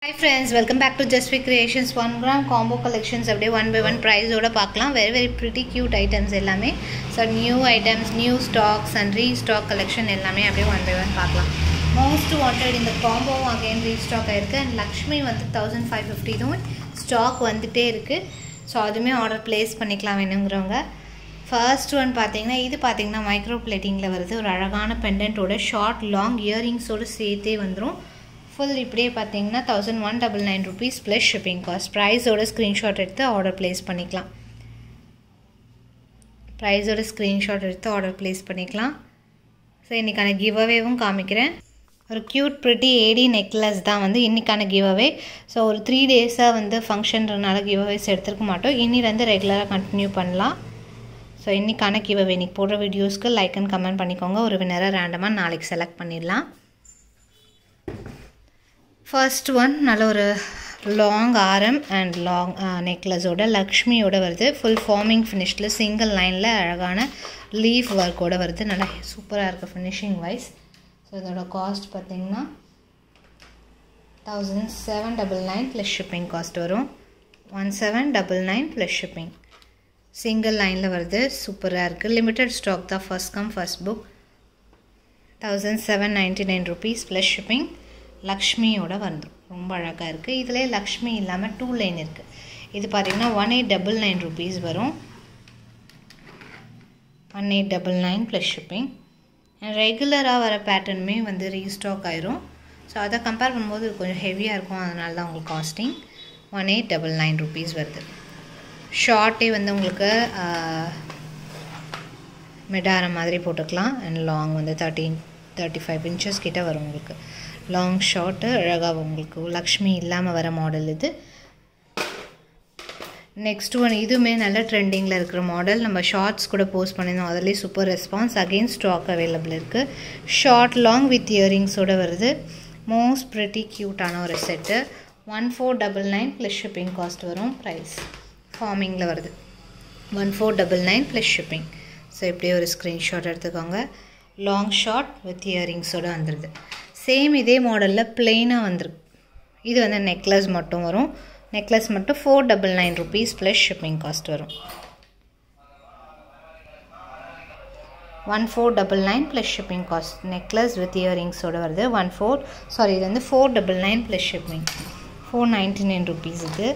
high friends welcome back to Just Creations one gram combo collections அப்படியே one by one ப்ரைஸோட பார்க்கலாம் very very pretty cute items எல்லாமே so new items new stocks and restock collection எல்லாமே அப்படியே one by one பார்க்கலாம் most wanted இந்த காம்போவும் again restock ஆயிருக்கு அண்ட் லக்ஷ்மி வந்து தௌசண்ட் ஃபைவ் ஃபிஃப்டி இதுவும் ஸ்டாக் வந்துகிட்டே இருக்குது ஸோ அதுவுமே ஆர்டர் ப்ளேஸ் பண்ணிக்கலாம் வேணுங்கிறவங்க ஃபர்ஸ்ட் ஒன் பார்த்தீங்கன்னா இது பார்த்தீங்கன்னா மைக்ரோ பிளேட்டிங்கில் வருது ஒரு அழகான பெண்டன்ட்டோட ஷார்ட் லாங் இயரிங்ஸோடு சேர்த்தே வந்துடும் ஃபுல் இப்படியே பார்த்தீங்கன்னா thousand one double nine rupees plus shipping cost ப்ரைஸோட ஸ்க்ரீன்ஷாட் எடுத்து ஆர்டர் ப்ளேஸ் பண்ணிக்கலாம் ப்ரைஸோட ஸ்க்ரீன்ஷாட் எடுத்து ஆர்டர் ப்ளேஸ் பண்ணிக்கலாம் ஸோ இன்றைக்கான கிவ் அவேவும் காமிக்கிறேன் ஒரு க்யூட் ப்ரிட்டி ஏடி நெக்லஸ் தான் வந்து இன்றைக்கான கிவ் அவே ஸோ ஒரு த்ரீ டேஸாக வந்து ஃபங்க்ஷன்றனால கிவ் அவேஸ் எடுத்துருக்க மாட்டோம் இனிலேருந்து ரெகுலராக கண்டினியூ பண்ணலாம் ஸோ இன்றைக்கான கிவ் அவே இன்றைக்கி போடுற வீடியோஸ்க்கு லைக் அண்ட் கமெண்ட் பண்ணிக்கோங்க ஒரு வினரை ரேண்டமாக நாளைக்கு செலக்ட் பண்ணிடலாம் ஃபர்ஸ்ட் ஒன் நல்ல ஒரு லாங் ஆரம் அண்ட் லாங் நெக்லஸோட லக்ஷ்மியோட வருது ஃபுல் ஃபார்மிங் ஃபினிஷில் சிங்கிள் லைனில் அழகான லீஃப் ஒர்க்கோட வருது நல்லா சூப்பராக இருக்குது ஃபினிஷிங் வைஸ் ஸோ இதோட காஸ்ட் பார்த்திங்கன்னா thousand seven double nine plus shipping cost வரும் one seven double nine plus shipping single லைனில் வருது சூப்பராக இருக்குது லிமிட்டட் ஸ்டாக் தான் first come first book thousand seven ninety nine rupees plus shipping லக்ஷ்மியோட வந்துடும் ரொம்ப அழகாக இருக்குது இதிலே லக்ஷ்மி இல்லாமல் டூ லைன் இருக்குது இது பார்த்திங்கன்னா one eight double nine rupees வரும் one eight double nine plus shipping and ரெகுலராக வர பேட்டர்னுமே வந்து ரீஸ்டாக் ஆயிரும் ஸோ அதை கம்பேர் பண்ணும்போது இது கொஞ்சம் ஹெவியாக இருக்கும் அதனால தான் உங்களுக்கு casting one eight double nine rupees வருது ஷார்ட்டே வந்து உங்களுக்கு மிடாரம் மாதிரி போட்டுக்கலாம் அண்ட் லாங் வந்து தேர்ட்டீன் தேர்ட்டி ஃபைவ் இன்ச்சஸ் கிட்டே வரும் உங்களுக்கு லாங் ஷார்ட்டு அழகாக உங்களுக்கு லக்ஷ்மி இல்லாமல் வர மாடல் இது நெக்ஸ்ட் ஒன் இதுவுமே நல்ல ட்ரெண்டிங்கில் இருக்கிற மாடல் நம்ம ஷார்ட்ஸ் கூட போஸ்ட் பண்ணியிருந்தோம் அதுலேயே super response again stock available இருக்குது ஷார்ட் லாங் வித் இயரிங்ஸோடு வருது மோஸ்ட் ப்ரிட்டி க்யூட்டான ஒரு set one four double nine plus shipping cost வரும் ப்ரைஸ் ஃபார்மிங்கில் வருது one four double nine plus shipping so இப்படியே ஒரு ஸ்க்ரீன்ஷாட் எடுத்துக்கோங்க லாங் ஷார்ட் வித் இயரிங்ஸோடு வந்துடுது சேம் இதே மாடலில் பிளெயினாக வந்துருக்கு இது வந்து நெக்லஸ் மட்டும் வரும் நெக்லஸ் மட்டும் four double nine rupees plus shipping cost வரும் one four double nine plus shipping cost necklace with இயரிங்ஸோடு வருது ஒன் ஃபோர் சாரி இது வந்து four double nine plus shipping four ninety nine rupees இது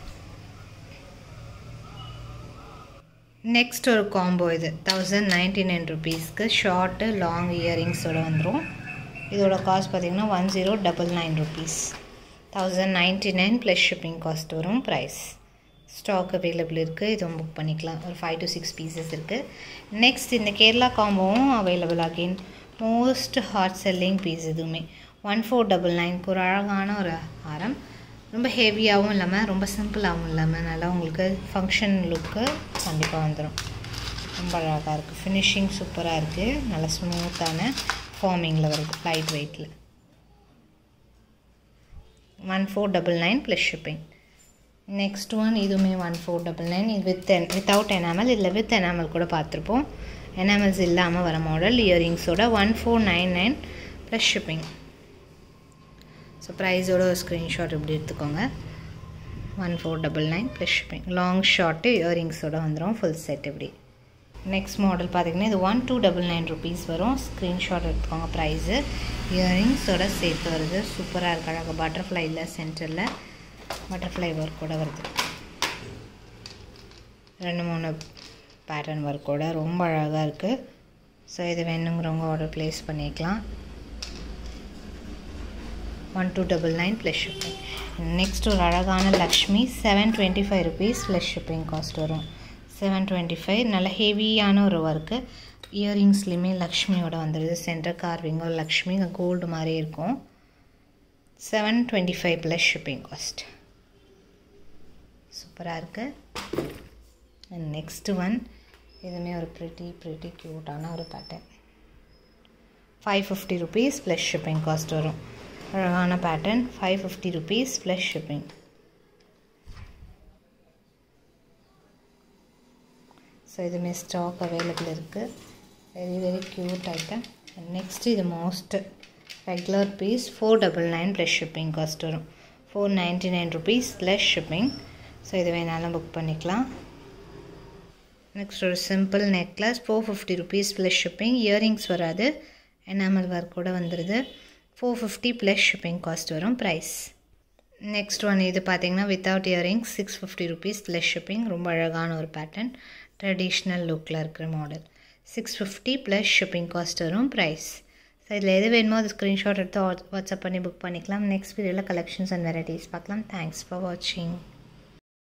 நெக்ஸ்ட் ஒரு காம்போ இது thousand ninety nine ருபீஸ்க்கு short long இயரிங்ஸோடு வந்துடும் இதோட காஸ்ட் பார்த்திங்கன்னா one zero double nine rupees thousand ninety nine plus shipping cost வரும் ப்ரைஸ் ஸ்டாக் அவைலபிள் இருக்குது இதுவும் புக் பண்ணிக்கலாம் ஒரு ஃபைவ் டு சிக்ஸ் பீசஸ் இருக்குது நெக்ஸ்ட் இந்த கேரளா காம்போவும் available again most hot selling piece இதுவுமே ஒன் ஃபோர் டபுள் நைன்க்கு ஒரு அழகான ஒரு ஆரம் ரொம்ப ஹெவியாகவும் இல்லாமல் ரொம்ப சிம்பிளாகவும் இல்லாமல் நல்லா உங்களுக்கு ஃபங்க்ஷன் லுக்கு கண்டிப்பாக வந்துடும் ரொம்ப அழகாக இருக்குது ஃபினிஷிங் சூப்பராக இருக்குது நல்லா ஸ்மூத்தான ஃபார்மிங்கில் வருது லைட் வெயிட்டில் one four double nine plus shipping next one இதுவுமே ஒன் ஃபோர் டபுள் நைன் இது வித் என் வித்தவுட் எனாமல் இதில் வித் எனாமல் கூட பார்த்துருப்போம் எனாமல்ஸ் இல்லாமல் வர மாடல் இயரிங்ஸோட one four nine nine plus shipping so ப்ரைஸோட ஒரு ஸ்க்ரீன்ஷாட் இப்படி எடுத்துக்கோங்க one four double nine plus shipping long short இயரிங்ஸோட வந்துடும் ஃபுல் செட் இப்படி நெக்ஸ்ட் மாடல் பார்த்திங்கன்னா இது one two double nine rupees வரும் ஸ்க்ரீன்ஷாட் எடுத்துக்கோங்க ப்ரைஸு இயரிங்ஸோட சேர்த்து வருது சூப்பராக இருக்கு அழகாக பட்டர்ஃப்ளையில் சென்டரில் பட்டர்ஃப்ளை ஒர்க்கோட வருது ரெண்டு மூணு பேட்டர்ன் ஒர்க்கோட ரொம்ப அழகாக இருக்குது ஸோ இது வேணுங்கிறவங்க ஆர்டர் ப்ளேஸ் பண்ணிக்கலாம் one two double nine plus shipping next ஒரு அழகான Lakshmi seven twenty five rupees plus shipping cost வரும் செவன் டுவெண்ட்டி ஃபைவ் நல்ல ஹெவியான ஒரு ஒர்க்கு இயரிங்ஸ்லேயுமே லக்ஷ்மியோட வந்துடுது சென்டர் கார்விங்கோ லக்ஷ்மி கோல்டு மாதிரி இருக்கும் seven twenty five plus shipping cost சூப்பராக இருக்குது அண்ட் நெக்ஸ்ட்டு ஒன் இதுவுமே ஒரு ப்ரிட்டி ப்ரிட்டி க்யூட்டான ஒரு pattern five fifty rupees plus shipping cost வரும் அழகான pattern five fifty rupees plus shipping so இதுவுமே ஸ்டாக் அவைலபிள் இருக்குது very very cute item next இது most regular piece four double nine plus shipping cost வரும் four ninety nine rupees plus shipping so இது வேணாலும் book பண்ணிக்கலாம் next ஒரு simple necklace four fifty rupees plus shipping earrings வராது enamel work கூட வந்துடுது four fifty plus shipping cost வரும் price next one இது பார்த்தீங்கன்னா without earrings six fifty rupees plus shipping ரொம்ப அழகான ஒரு பேட்டர்ன் ட்ரெடிஷ்னல் லுக்கில் இருக்கிற model six fifty plus shipping cost வரும் ப்ரைஸ் ஸோ இதில் எது வேணுமோ அது ஸ்க்ரீன்ஷாட் எடுத்து வாட்ஸ்அப் பண்ணி புக் பண்ணிக்கலாம் நெக்ஸ்ட் வீடியோவில் கலெக்ஷன்ஸ் அண்ட் வெரைட்டிஸ் பார்க்கலாம் தேங்க்ஸ் ஃபார் வாட்சிங்